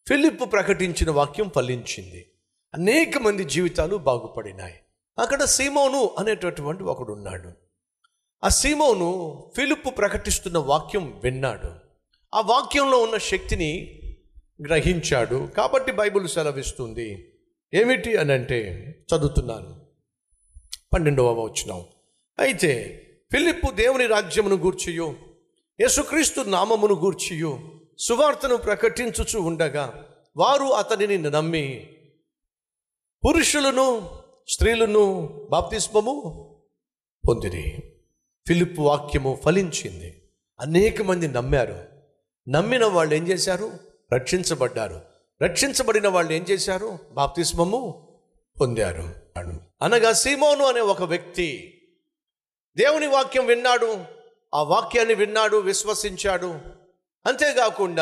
Philip ప్రకటించిన వాక్యం ఫలించింది అనేక మంది జీవితాలు బాగుపడినాయి అక్కడ సీమోను అనేటటువంటి ఒకడు ఉన్నాడు ఆ సీమోను ఫిలిప్ ప్రకటిస్తున్న వాక్యం విన్నాడు ఆ వాక్యంలో ఉన్న శక్తిని గ్రహించాడు కాబట్టి బైబిల్ సెలవిస్తుంది ఏమిటి అని అంటే చదువుతున్నాను పన్నెండవ వచనం అయితే ఫిలిప్పు దేవుని రాజ్యమును గూర్చియు యేసుక్రీస్తు నామమును గూర్చియు సువార్తను ప్రకటించుచు ఉండగా వారు అతనిని నమ్మి పురుషులను స్త్రీలను బాప్తిస్మము పొందిరి ఫిలిప్ వాక్యము ఫలించింది అనేక మంది నమ్మారు నమ్మిన వాళ్ళు ఏం చేశారు రక్షించబడ్డారు రక్షించబడిన వాళ్ళు ఏం చేశారు బాప్తిస్మము పొందారు అనగా సీమోను అనే ఒక వ్యక్తి దేవుని వాక్యం విన్నాడు ఆ వాక్యాన్ని విన్నాడు విశ్వసించాడు అంతేకాకుండా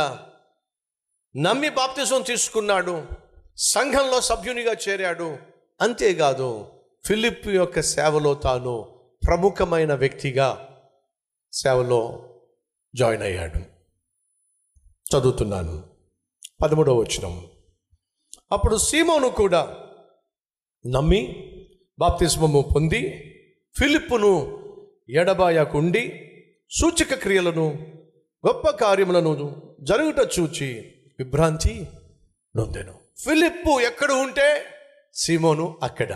నమ్మి బాప్తిజం తీసుకున్నాడు సంఘంలో సభ్యునిగా చేరాడు అంతేకాదు ఫిలిప్ యొక్క సేవలో తాను ప్రముఖమైన వ్యక్తిగా సేవలో జాయిన్ అయ్యాడు చదువుతున్నాను పదమూడవ వచనం అప్పుడు సీమోను కూడా నమ్మి బాప్తిస్మము పొంది ఫిలిప్పును ఎడబాయకుండి సూచక క్రియలను గొప్ప కార్యములను జరుగుట చూచి విభ్రాంతి నొందెను ఫిలిప్పు ఎక్కడ ఉంటే సీమోను అక్కడ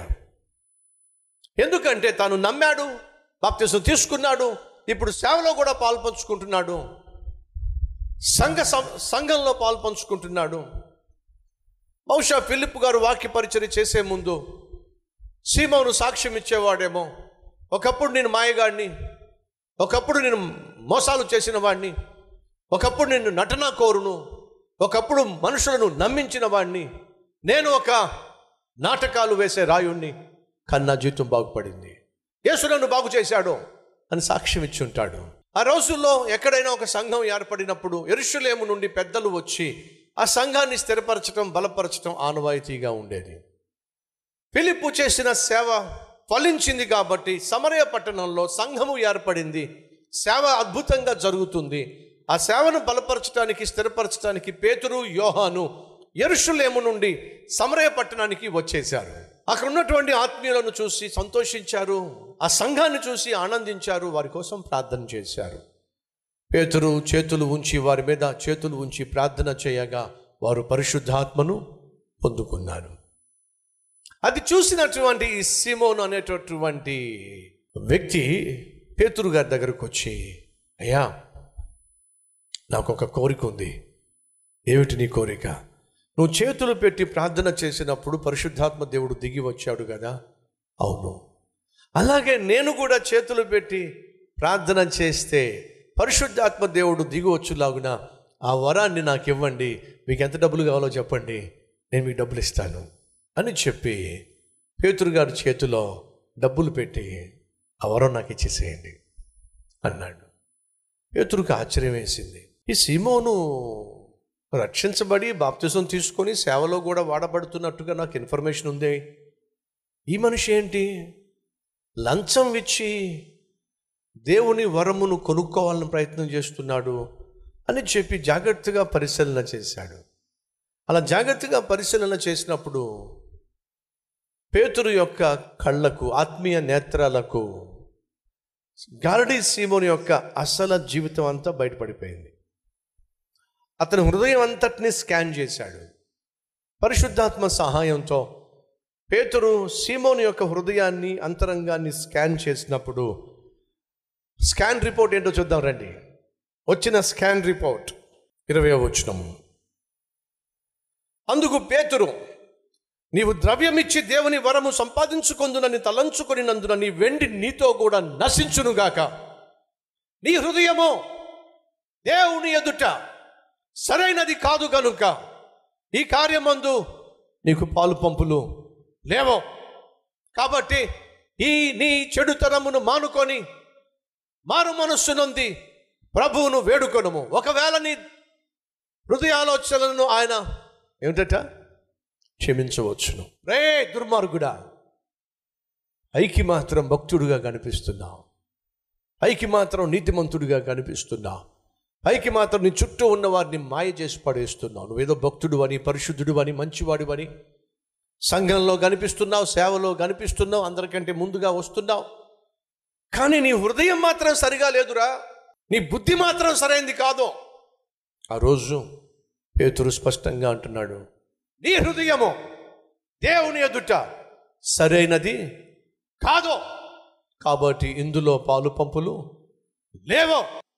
ఎందుకంటే తాను నమ్మాడు బాప్తిసం తీసుకున్నాడు ఇప్పుడు సేవలో కూడా పాల్పంచుకుంటున్నాడు సంఘ సం- సంఘంలో పాల్పంచుకుంటున్నాడు బహుశా ఫిలిప్ గారు వాక్య పరిచయం చేసే ముందు సీమోను సాక్ష్యం ఇచ్చేవాడేమో ఒకప్పుడు నేను మాయగాడిని ఒకప్పుడు నేను మోసాలు చేసిన వాడిని ఒకప్పుడు నేను నటనా కోరును ఒకప్పుడు మనుషులను నమ్మించిన వాడిని నేను ఒక నాటకాలు వేసే రాయుణ్ణి కానీ నా జీవితం బాగుపడింది యేసు నన్ను బాగు చేశాడు అని సాక్ష్యం ఇచ్చి ఉంటాడు ఆ రోజుల్లో ఎక్కడైనా ఒక సంఘం ఏర్పడినప్పుడు ఎరుషులేము నుండి పెద్దలు వచ్చి ఆ సంఘాన్ని స్థిరపరచడం బలపరచడం ఆనవాయితీగా ఉండేది ఫిలిప్పు చేసిన సేవ ఫలించింది కాబట్టి సమరయ పట్టణంలో సంఘము ఏర్పడింది సేవ అద్భుతంగా జరుగుతుంది ఆ సేవను బలపరచడానికి స్థిరపరచడానికి పేతురు యోహాను ఎరుషులేము నుండి సమరయ పట్టణానికి వచ్చేశారు అక్కడ ఉన్నటువంటి ఆత్మీయులను చూసి సంతోషించారు ఆ సంఘాన్ని చూసి ఆనందించారు వారి కోసం ప్రార్థన చేశారు పేతురు చేతులు ఉంచి వారి మీద చేతులు ఉంచి ప్రార్థన చేయగా వారు పరిశుద్ధాత్మను పొందుకున్నారు అది చూసినటువంటి ఈ సిమోను అనేటటువంటి వ్యక్తి పేతురు గారి దగ్గరకు వచ్చి అయ్యా నాకు ఒక కోరిక ఉంది ఏమిటి నీ కోరిక నువ్వు చేతులు పెట్టి ప్రార్థన చేసినప్పుడు పరిశుద్ధాత్మ దేవుడు దిగి వచ్చాడు కదా అవును అలాగే నేను కూడా చేతులు పెట్టి ప్రార్థన చేస్తే పరిశుద్ధాత్మ దేవుడు దిగి వచ్చులాగున ఆ వరాన్ని నాకు ఇవ్వండి మీకు ఎంత డబ్బులు కావాలో చెప్పండి నేను మీకు డబ్బులు ఇస్తాను అని చెప్పి పేతురు గారి చేతిలో డబ్బులు పెట్టి ఆ వరం నాకు ఇచ్చేసేయండి అన్నాడు పేతురుకు ఆశ్చర్యం వేసింది ఈ సీమోను రక్షించబడి బాప్తిజం తీసుకొని సేవలో కూడా వాడబడుతున్నట్టుగా నాకు ఇన్ఫర్మేషన్ ఉంది ఈ మనిషి ఏంటి లంచం ఇచ్చి దేవుని వరమును కొనుక్కోవాలని ప్రయత్నం చేస్తున్నాడు అని చెప్పి జాగ్రత్తగా పరిశీలన చేశాడు అలా జాగ్రత్తగా పరిశీలన చేసినప్పుడు పేతురు యొక్క కళ్ళకు ఆత్మీయ నేత్రాలకు గారడీ సీమోని యొక్క అసలు జీవితం అంతా బయటపడిపోయింది అతని హృదయం అంతటిని స్కాన్ చేశాడు పరిశుద్ధాత్మ సహాయంతో పేతురు సీమోని యొక్క హృదయాన్ని అంతరంగాన్ని స్కాన్ చేసినప్పుడు స్కాన్ రిపోర్ట్ ఏంటో చూద్దాం రండి వచ్చిన స్కాన్ రిపోర్ట్ ఇరవై వచ్చినము అందుకు పేతురు నీవు ద్రవ్యమిచ్చి దేవుని వరము సంపాదించుకొందునని తలంచుకొనినందున నీ వెండి నీతో కూడా నశించునుగాక నీ హృదయము దేవుని ఎదుట సరైనది కాదు గనుక ఈ కార్యమందు నీకు పాలు పంపులు లేవో కాబట్టి ఈ నీ చెడుతనమును మానుకొని మారు మనస్సు నొంది ప్రభువును వేడుకొనము ఒకవేళ నీ హృదయాలోచనలను ఆయన ఏమిటట క్షమించవచ్చును రే దుర్మార్గుడా ఐకి మాత్రం భక్తుడుగా కనిపిస్తున్నావు ఐకి మాత్రం నీతిమంతుడిగా కనిపిస్తున్నావు పైకి మాత్రం నీ చుట్టూ ఉన్న వారిని మాయ చేసి పడేస్తున్నావు నువ్వేదో భక్తుడు అని పరిశుద్ధుడు అని మంచివాడు అని సంఘంలో కనిపిస్తున్నావు సేవలో కనిపిస్తున్నావు అందరికంటే ముందుగా వస్తున్నావు కానీ నీ హృదయం మాత్రం సరిగా లేదురా నీ బుద్ధి మాత్రం సరైంది కాదు ఆ రోజు పేతురు స్పష్టంగా అంటున్నాడు నీ హృదయము దేవుని ఎదుట సరైనది కాదు కాబట్టి ఇందులో పాలు పంపులు లేవో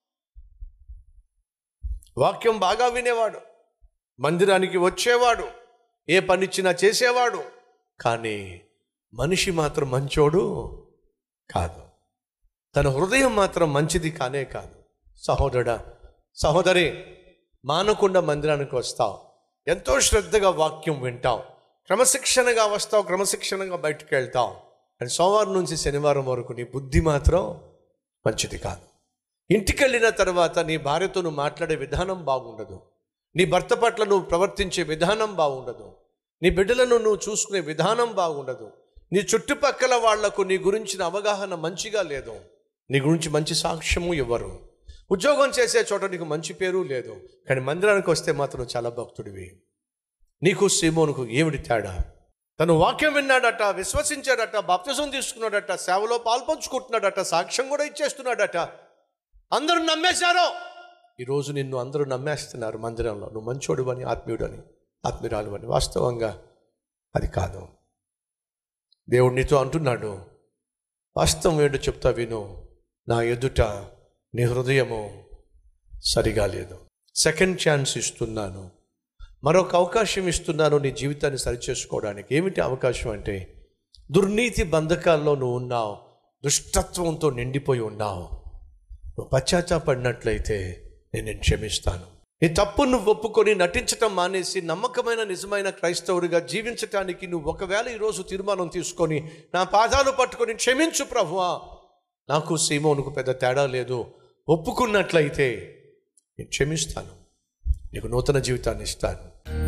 వాక్యం బాగా వినేవాడు మందిరానికి వచ్చేవాడు ఏ పనిచ్చినా చేసేవాడు కానీ మనిషి మాత్రం మంచోడు కాదు తన హృదయం మాత్రం మంచిది కానే కాదు సహోదరుడా సహోదరి మానకుండా మందిరానికి వస్తావు ఎంతో శ్రద్ధగా వాక్యం వింటావు క్రమశిక్షణగా వస్తావు క్రమశిక్షణగా బయటకు వెళ్తావు అండ్ సోమవారం నుంచి శనివారం వరకు నీ బుద్ధి మాత్రం మంచిది కాదు ఇంటికి వెళ్ళిన తర్వాత నీ భార్యతో నువ్వు మాట్లాడే విధానం బాగుండదు నీ భర్త పట్ల నువ్వు ప్రవర్తించే విధానం బాగుండదు నీ బిడ్డలను నువ్వు చూసుకునే విధానం బాగుండదు నీ చుట్టుపక్కల వాళ్లకు నీ గురించిన అవగాహన మంచిగా లేదు నీ గురించి మంచి సాక్ష్యము ఇవ్వరు ఉద్యోగం చేసే చోట నీకు మంచి పేరు లేదు కానీ మందిరానికి వస్తే మాత్రం చాలా భక్తుడివి నీకు సీమోనుకు ఏమిటి తేడా తను వాక్యం విన్నాడట విశ్వసించాడట బాప్తిజం తీసుకున్నాడట సేవలో పాల్పంచుకుంటున్నాడట సాక్ష్యం కూడా ఇచ్చేస్తున్నాడట అందరూ నమ్మేశారు ఈరోజు నిన్ను అందరూ నమ్మేస్తున్నారు మందిరంలో నువ్వు మంచోడు అని ఆత్మీయుడు అని ఆత్మీయురాలు అని వాస్తవంగా అది కాదు దేవుడు నీతో అంటున్నాడు వాస్తవం ఏంటో చెప్తా విను నా ఎదుట నీ హృదయము సరిగా లేదు సెకండ్ ఛాన్స్ ఇస్తున్నాను మరొక అవకాశం ఇస్తున్నాను నీ జీవితాన్ని సరిచేసుకోవడానికి ఏమిటి అవకాశం అంటే దుర్నీతి బంధకాల్లో నువ్వు ఉన్నావు దుష్టత్వంతో నిండిపోయి ఉన్నావు నువ్వు పశ్చాత్తాపడినట్లయితే నేను నేను క్షమిస్తాను నీ తప్పు నువ్వు ఒప్పుకొని నటించటం మానేసి నమ్మకమైన నిజమైన క్రైస్తవుడిగా జీవించటానికి నువ్వు ఒకవేళ ఈరోజు తీర్మానం తీసుకొని నా పాదాలు పట్టుకొని క్షమించు ప్రభువా నాకు సీమోనుకు పెద్ద తేడా లేదు ఒప్పుకున్నట్లయితే నేను క్షమిస్తాను నీకు నూతన జీవితాన్ని ఇస్తాను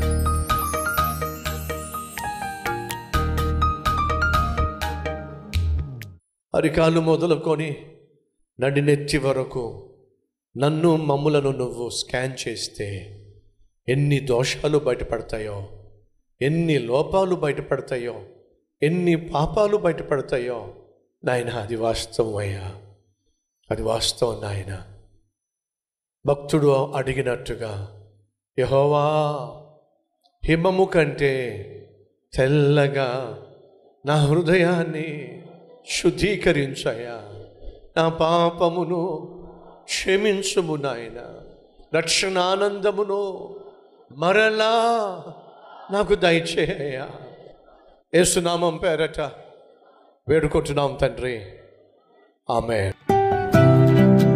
అరికాలు మొదలుకొని నడినెత్తి వరకు నన్ను మమ్ములను నువ్వు స్కాన్ చేస్తే ఎన్ని దోషాలు బయటపడతాయో ఎన్ని లోపాలు బయటపడతాయో ఎన్ని పాపాలు బయటపడతాయో నాయన అది వాస్తవం అయ్యా అది వాస్తవం నాయన భక్తుడు అడిగినట్టుగా యహోవా హిమము కంటే తెల్లగా నా హృదయాన్ని శుద్ధీకరించయా నా పాపమును క్షమించుము నాయన రక్షణానందమును మరలా నాకు దయచేయ యేసునామం పేరట వేడుకుంటున్నాం తండ్రి ఆమె